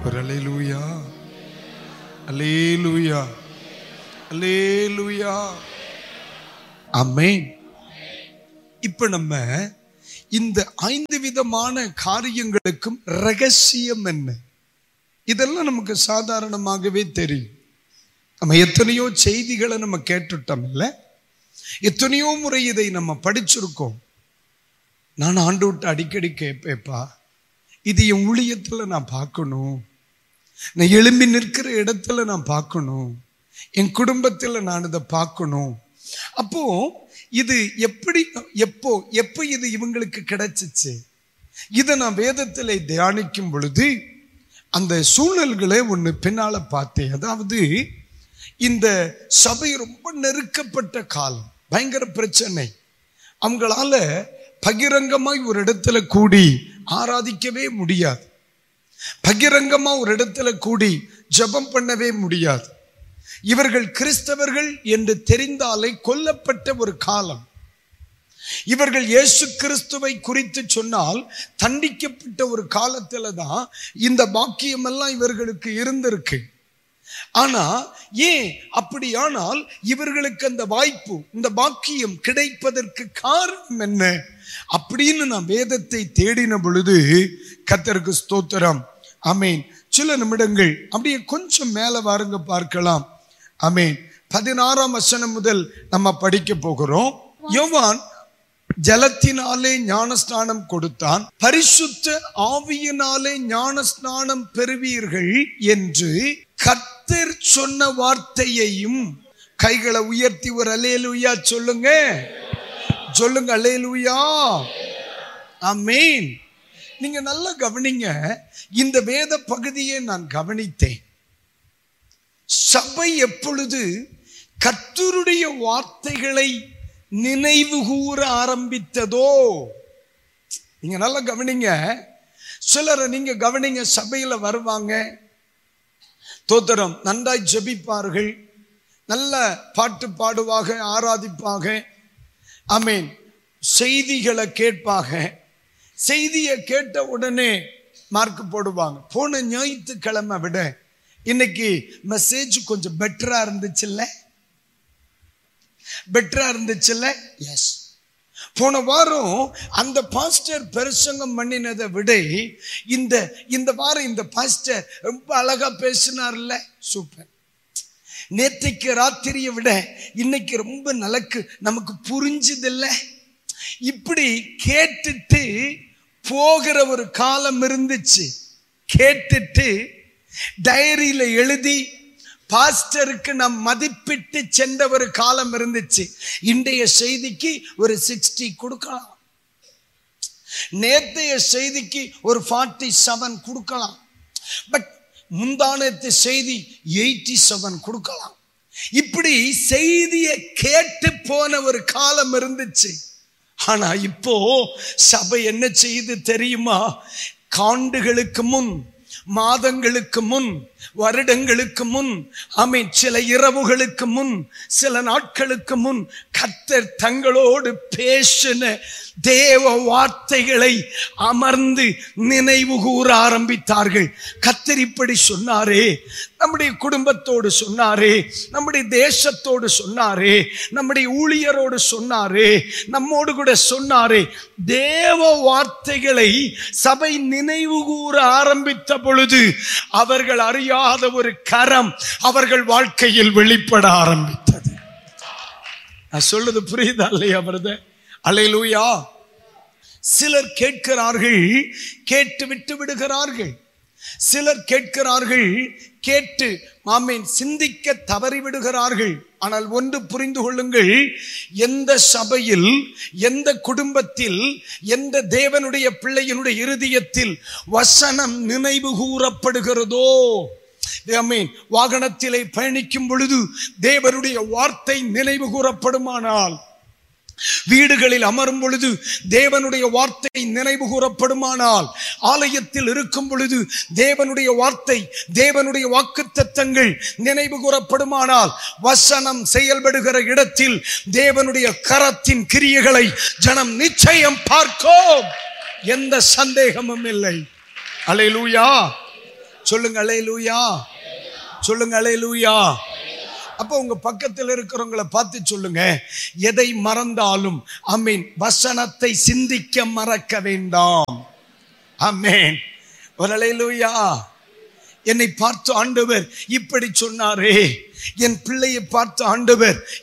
ஒரு alleluia alleluia alleluia ஆமென் இப்ப நம்ம இந்த ஐந்து விதமான காரியங்களுக்கும் ரகசியம் என்ன இதெல்லாம் நமக்கு சாதாரணமாகவே தெரியும் நம்ம எத்தனையோ செய்திகளை நம்ம கேட்டுட்டோம் இல்ல எத்தனையோ முறை இதை நம்ம படிச்சிருக்கோம் நான் ஆண்டு விட்டு அடிக்கடி கேட்பேப்பா இது என் ஊழியத்துல நான் பார்க்கணும் நான் எழும்பி நிற்கிற இடத்துல நான் பார்க்கணும் என் குடும்பத்துல நான் இதை பார்க்கணும் அப்போ இது எப்படி எப்போ எப்போ இது இவங்களுக்கு கிடைச்சிச்சு இதை நான் வேதத்தில் தியானிக்கும் பொழுது அந்த சூழல்களை ஒன்று பின்னால பார்த்தேன் அதாவது இந்த சபை ரொம்ப நெருக்கப்பட்ட காலம் பயங்கர பிரச்சனை அவங்களால பகிரங்கமாய் ஒரு இடத்துல கூடி ஆராதிக்கவே முடியாது பகிரங்கமா ஒரு இடத்துல கூடி ஜெபம் பண்ணவே முடியாது இவர்கள் கிறிஸ்தவர்கள் என்று தெரிந்தாலே கொல்லப்பட்ட ஒரு காலம் இவர்கள் இயேசு கிறிஸ்துவை குறித்து சொன்னால் தண்டிக்கப்பட்ட ஒரு காலத்துல தான் இந்த பாக்கியம் எல்லாம் இவர்களுக்கு இருந்திருக்கு ஆனா ஏன் அப்படியானால் இவர்களுக்கு அந்த வாய்ப்பு இந்த பாக்கியம் கிடைப்பதற்கு காரணம் என்ன அப்படின்னு நான் வேதத்தை தேடின பொழுது கத்தருக்கு ஸ்தோத்திரம் அமேன் சில நிமிடங்கள் அப்படியே கொஞ்சம் மேல வாருங்க பார்க்கலாம் அமேன் பதினாறாம் வசனம் முதல் நம்ம படிக்க போகிறோம் யோவான் ஜலத்தினாலே ஞானஸ்நானம் கொடுத்தான் பரிசுத்த ஆவியினாலே ஞானஸ்நானம் பெறுவீர்கள் என்று கர்த்தர் சொன்ன வார்த்தையையும் கைகளை உயர்த்தி ஒரு அலேலுயா சொல்லுங்க சொல்லுங்க அலேலுயா ஆமேன் நீங்க நல்லா கவனிங்க இந்த வேத பகுதியை நான் கவனித்தேன் சபை எப்பொழுது கர்த்தருடைய வார்த்தைகளை நினைவு கூற ஆரம்பித்ததோ நீங்க நல்லா கவனிங்க சிலரை நீங்க கவனிங்க சபையில வருவாங்க தோத்திரம் நன்றாய் ஜெபிப்பார்கள் நல்ல பாட்டு பாடுவாக ஆராதிப்பாக அமீன் செய்திகளை கேட்பாங்க செய்தியை கேட்ட உடனே மார்க் போடுவாங்க போன ஞாயிற்றுக்கிழமை விட இன்னைக்கு மெசேஜ் கொஞ்சம் பெட்டரா இருந்துச்சுல்ல பெட்டரா இருந்துச்சுல்ல எஸ் போன வாரம் அந்த பாஸ்டர் பெருசங்கம் பண்ணினதை விட இந்த இந்த வாரம் இந்த பாஸ்டர் ரொம்ப அழகா பேசினார்ல சூப்பர் நேற்றைக்கு ராத்திரியை விட இன்னைக்கு ரொம்ப நலக்கு நமக்கு புரிஞ்சுதில்ல இப்படி கேட்டுட்டு போகிற ஒரு காலம் இருந்துச்சு கேட்டுட்டு டைரியில எழுதி பாஸ்டருக்கு நாம் மதிப்பிட்டு சென்ற ஒரு காலம் இருந்துச்சு இன்றைய செய்திக்கு ஒரு சிக்ஸ்டி கொடுக்கலாம் நேத்தைய செய்திக்கு ஒரு ஃபார்ட்டி செவன் கொடுக்கலாம் பட் முந்தானத்து செய்தி எயிட்டி செவன் கொடுக்கலாம் இப்படி செய்தியை கேட்டு போன ஒரு காலம் இருந்துச்சு ஆனா இப்போ சபை என்ன செய்து தெரியுமா காண்டுகளுக்கு முன் மாதங்களுக்கு முன் வருடங்களுக்கு முன் அமை சில இரவுகளுக்கு முன் சில நாட்களுக்கு முன் கத்தர் தங்களோடு பேசின தேவ வார்த்தைகளை அமர்ந்து நினைவு கூற ஆரம்பித்தார்கள் கத்தர் இப்படி சொன்னாரே நம்முடைய குடும்பத்தோடு சொன்னாரே நம்முடைய தேசத்தோடு சொன்னாரே நம்முடைய ஊழியரோடு சொன்னாரே நம்மோடு கூட சொன்னாரே தேவ வார்த்தைகளை சபை நினைவு கூற ஆரம்பித்த பொழுது அவர்கள் அறியாத ஒரு கரம் அவர்கள் வாழ்க்கையில் வெளிப்பட ஆரம்பித்தது நான் சொல்றது புரியுதா இல்லையா பிரதர் அலையிலூயா சிலர் கேட்கிறார்கள் கேட்டு விட்டு விடுகிறார்கள் சிலர் கேட்கிறார்கள் கேட்டு மாமேன் சிந்திக்க தவறி விடுகிறார்கள் ஆனால் ஒன்று புரிந்து கொள்ளுங்கள் எந்த சபையில் எந்த குடும்பத்தில் எந்த தேவனுடைய பிள்ளையினுடைய இருதயத்தில் வசனம் நினைவு கூறப்படுகிறதோ மீன் வாகனத்திலே பயணிக்கும் பொழுது தேவனுடைய வார்த்தை நினைவு கூறப்படுமானால் வீடுகளில் அமரும் பொழுது தேவனுடைய வார்த்தை நினைவு கூறப்படுமானால் ஆலயத்தில் இருக்கும் பொழுது தேவனுடைய வார்த்தை தேவனுடைய வாக்கு தத்தங்கள் நினைவு கூறப்படுமானால் வசனம் செயல்படுகிற இடத்தில் தேவனுடைய கரத்தின் கிரியைகளை ஜனம் நிச்சயம் பார்க்கும் எந்த சந்தேகமும் இல்லை அலையிலூயா சொல்லுங்க அலையலூயா சொல்லுங்க அலையலூயா அப்போ உங்க பக்கத்தில் இருக்கிறவங்கள பார்த்து சொல்லுங்க எதை மறந்தாலும் அமீன் வசனத்தை சிந்திக்க மறக்க வேண்டாம் அமேன் ஒரு அலையலூயா என்னை பார்த்து ஆண்டவர் இப்படி சொன்னாரே என் பிள்ளையை பார்த்து ஆண்டவர்